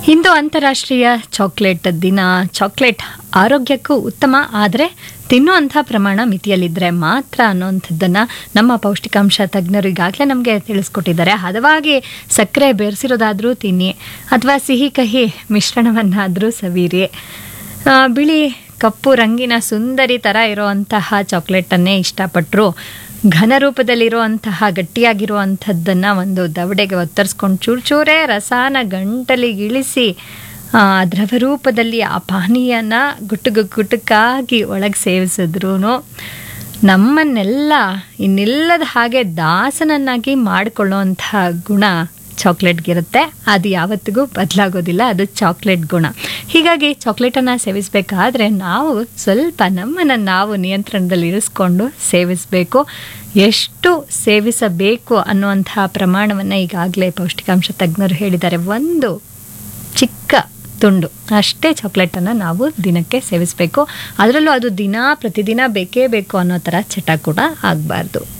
ಇಂದು ಅಂತಾರಾಷ್ಟ್ರೀಯ ಚಾಕ್ಲೇಟ್ ದಿನ ಚಾಕ್ಲೇಟ್ ಆರೋಗ್ಯಕ್ಕೂ ಉತ್ತಮ ಆದರೆ ತಿನ್ನುವಂಥ ಪ್ರಮಾಣ ಮಿತಿಯಲ್ಲಿದ್ದರೆ ಮಾತ್ರ ಅನ್ನೋಂಥದ್ದನ್ನು ನಮ್ಮ ಪೌಷ್ಟಿಕಾಂಶ ತಜ್ಞರು ಈಗಾಗಲೇ ನಮಗೆ ತಿಳಿಸ್ಕೊಟ್ಟಿದ್ದಾರೆ ಹದವಾಗಿ ಸಕ್ಕರೆ ಬೆರೆಸಿರೋದಾದರೂ ತಿನ್ನಿ ಅಥವಾ ಸಿಹಿ ಕಹಿ ಮಿಶ್ರಣವನ್ನಾದರೂ ಸವಿರಿ ಆ, ಬಿಳಿ ಕಪ್ಪು ರಂಗಿನ ಸುಂದರಿ ಥರ ಇರುವಂತಹ ಚಾಕ್ಲೇಟನ್ನೇ ಇಷ್ಟಪಟ್ಟರು ಘನ ರೂಪದಲ್ಲಿರುವಂತಹ ಗಟ್ಟಿಯಾಗಿರುವಂಥದ್ದನ್ನು ಒಂದು ದವಡೆಗೆ ಒತ್ತರಿಸ್ಕೊಂಡು ಚೂರು ಚೂರೇ ರಸಾನ ಗಂಟಲಿಗೆ ಇಳಿಸಿ ಆ, ದ್ರವ ರೂಪದಲ್ಲಿ ಆ ಪಾನೀಯನ ಗುಟುಕು ಗುಟುಕಾಗಿ ಒಳಗೆ ಸೇವಿಸಿದ್ರು ನಮ್ಮನ್ನೆಲ್ಲ ಇನ್ನಿಲ್ಲದ ಹಾಗೆ ದಾಸನನ್ನಾಗಿ ಮಾಡಿಕೊಳ್ಳುವಂತಹ ಗುಣ ಚಾಕ್ಲೇಟ್ಗಿರುತ್ತೆ ಅದು ಯಾವತ್ತಿಗೂ ಬದಲಾಗೋದಿಲ್ಲ ಅದು ಚಾಕ್ಲೇಟ್ ಗುಣ ಹೀಗಾಗಿ ಚಾಕ್ಲೇಟನ್ನು ಸೇವಿಸಬೇಕಾದ್ರೆ ನಾವು ಸ್ವಲ್ಪ ನಮ್ಮನ್ನು ನಾವು ನಿಯಂತ್ರಣದಲ್ಲಿ ಇರಿಸ್ಕೊಂಡು ಸೇವಿಸಬೇಕು ಎಷ್ಟು ಸೇವಿಸಬೇಕು ಅನ್ನುವಂತಹ ಪ್ರಮಾಣವನ್ನು ಈಗಾಗಲೇ ಪೌಷ್ಟಿಕಾಂಶ ತಜ್ಞರು ಹೇಳಿದ್ದಾರೆ ಒಂದು ಚಿಕ್ಕ ತುಂಡು ಅಷ್ಟೇ ಚಾಕ್ಲೇಟನ್ನು ನಾವು ದಿನಕ್ಕೆ ಸೇವಿಸಬೇಕು ಅದರಲ್ಲೂ ಅದು ದಿನ ಪ್ರತಿದಿನ ಬೇಕೇ ಬೇಕು ಅನ್ನೋ ಥರ ಚಟ ಕೂಡ ಆಗಬಾರ್ದು